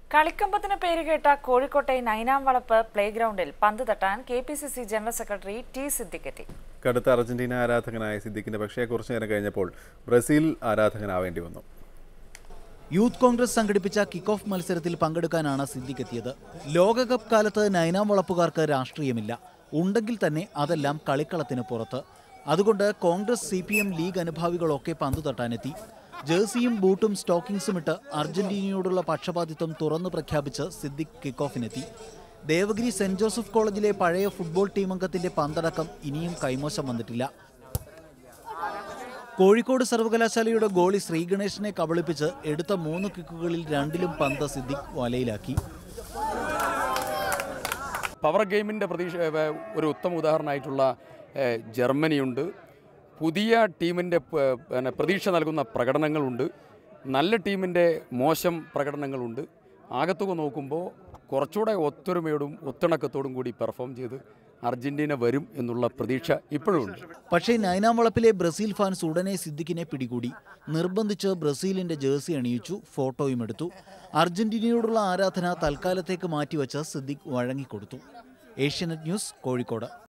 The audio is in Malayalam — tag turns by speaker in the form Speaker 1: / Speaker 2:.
Speaker 1: കളിക്കമ്പത്തിന് പേരുകേട്ട കോഴിക്കോട്ടെ നൈനാം വളപ്പ് പ്ലേ ഗ്രൗണ്ടിൽ പന്ത് തട്ടാൻ K P C C general secretary T സിദ്ദിഖെത്തി
Speaker 2: കടുത്ത അർജന്റീന ആരാധകനായ സിദ്ദിഖിന്റെ പക്ഷേ കുറച്ചു നേരം കഴിഞ്ഞപ്പോൾ ബ്രസീൽ ആരാധകനാവേണ്ടി വന്നു
Speaker 3: യൂത്ത് കോൺഗ്രസ് സംഘടിപ്പിച്ച കിക്ക് ഓഫ് മത്സരത്തിൽ പങ്കെടുക്കാനാണ് സിദ്ദിഖ് എത്തിയത് ലോകകപ്പ് കാലത്ത് നൈനാം വളപ്പുകാർക്ക് രാഷ്ട്രീയമില്ല ഉണ്ടെങ്കിൽ തന്നെ അതെല്ലാം കളിക്കളത്തിന് പുറത്ത് അതുകൊണ്ട് Congress C P M League അനുഭാവികളൊക്കെ പന്തു തട്ടാനെത്തി ജേഴ്സിയും ബൂട്ടും സ്റ്റോക്കിംഗ്സും ഇട്ട് അർജന്റീനയോടുള്ള പക്ഷപാതിത്വം തുറന്നു പ്രഖ്യാപിച്ച് സിദ്ദിഖ് കിക്ക് ഓഫിനെത്തി ദേവഗിരി സെന്റ് ജോസഫ് കോളേജിലെ പഴയ ഫുട്ബോൾ ടീം അംഗത്തിന്റെ പന്തടക്കം ഇനിയും കൈമോശം വന്നിട്ടില്ല കോഴിക്കോട് സർവകലാശാലയുടെ ഗോളി ശ്രീഗണേഷിനെ കബളിപ്പിച്ച് എടുത്ത മൂന്ന് കിക്കുകളിൽ രണ്ടിലും പന്ത് സിദ്ദിഖ് വലയിലാക്കി
Speaker 4: പവർ ഗെയിമിൻ്റെ പ്രതീക്ഷ ഏ, ഒരു ഉത്തമ ഉദാഹരണമായിട്ടുള്ള ഏ, ജർമ്മനിയുണ്ട് പുതിയ ടീമിൻ്റെ പ- പിന്നെ പ്രതീക്ഷ നൽകുന്ന പ്രകടനങ്ങളുണ്ട് നല്ല ടീമിൻ്റെ മോശം പ്രകടനങ്ങളുണ്ട് ആകത്തുക നോക്കുമ്പോൾ കുറച്ചുകൂടെ ഒത്തൊരുമയോടും ഒത്തിണക്കത്തോടും കൂടി പെർഫോം ചെയ്ത് അർജൻറ്റീന വരും എന്നുള്ള പ്രതീക്ഷ ഇപ്പോഴും ഉണ്ട്
Speaker 3: പക്ഷേ നൈനാം വളപ്പിലെ ബ്രസീൽ ഫാൻസ് ഉടനെ സിദ്ദിഖിനെ പിടികൂടി നിർബന്ധിച്ച് ബ്രസീലിന്റെ ജേഴ്സി അണിയിച്ചു ഫോട്ടോയും എടുത്തു അർജന്റീനയോടുള്ള ആരാധന തൽക്കാലത്തേക്ക് മാറ്റിവെച്ച് സിദ്ദിഖ് വഴങ്ങിക്കൊടുത്തു ഏഷ്യാനെറ്റ് ന്യൂസ് കോഴിക്കോട്